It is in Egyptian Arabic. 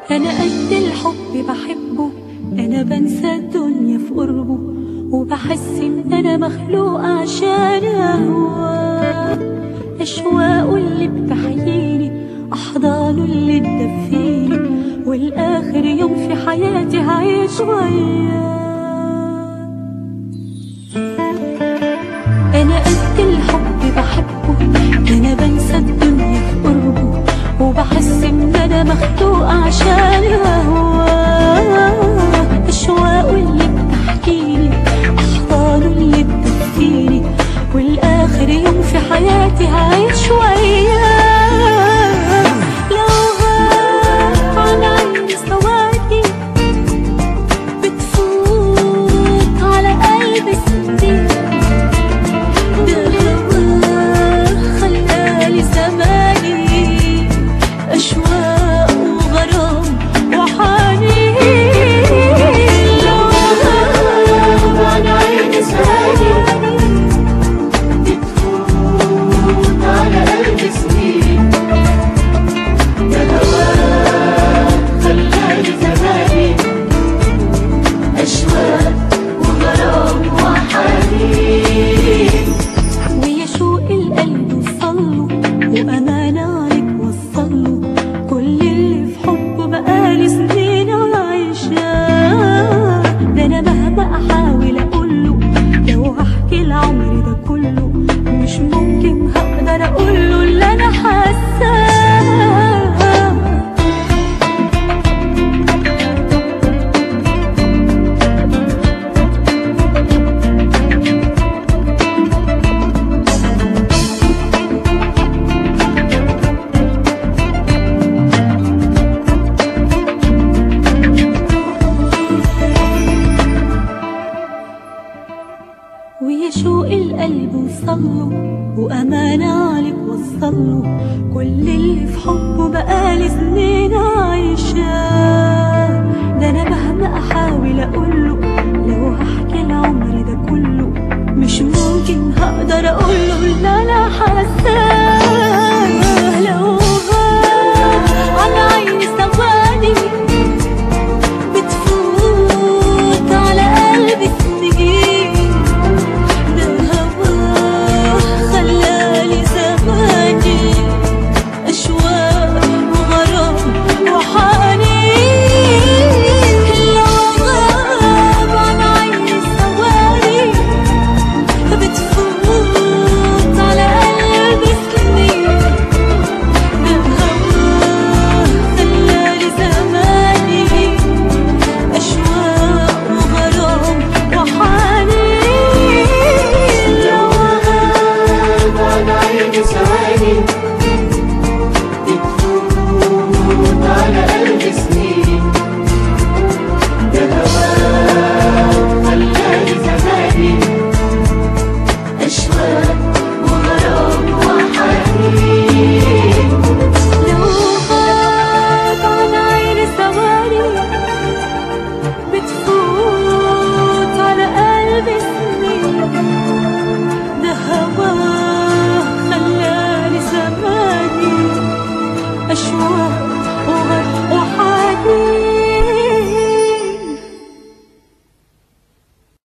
أنا قد الحب بحبه أنا بنسى الدنيا في قربه وبحس إن أنا مخلوقة عشان أهواه أشواقه اللي بتحييني أحضانه اللي تدفيني والآخر يوم في حياتي هعيش وياه أنا قد الحب بحبه أنا بنسى الدنيا في قربه وبحس إن أنا مخلوقة عشان أهواه أشواقه اللي بتحكيني أحضانه اللي تدفيني والآخر يوم في حياتي هعيش وياه لو غاب عن عيني ثواني بتفوت على قلبي سنين ده هواه خلالي زماني أشواق وغرام وحنين لو غاب عن عيني ثواني بتفوت على قلبي سنين ده هواك خلاني زماني أشواق وغرام وحنين ويشوق القلب وصله وأمانة عليك وصله كل اللي في حبه بقالي سنين عايشاه ده أنا مهما أحاول أقوله لو هحكي العمر ده كله مش ممكن هقدر أقوله اللي أنا حاساه ويشوق القلب وصله وأمانة عليك وصله كل اللي في حبه بقالي سنين عايشاه ده أنا مهما أحاول أقوله لو هحكي العمر ده كله مش ممكن هقدر أقوله اللي أنا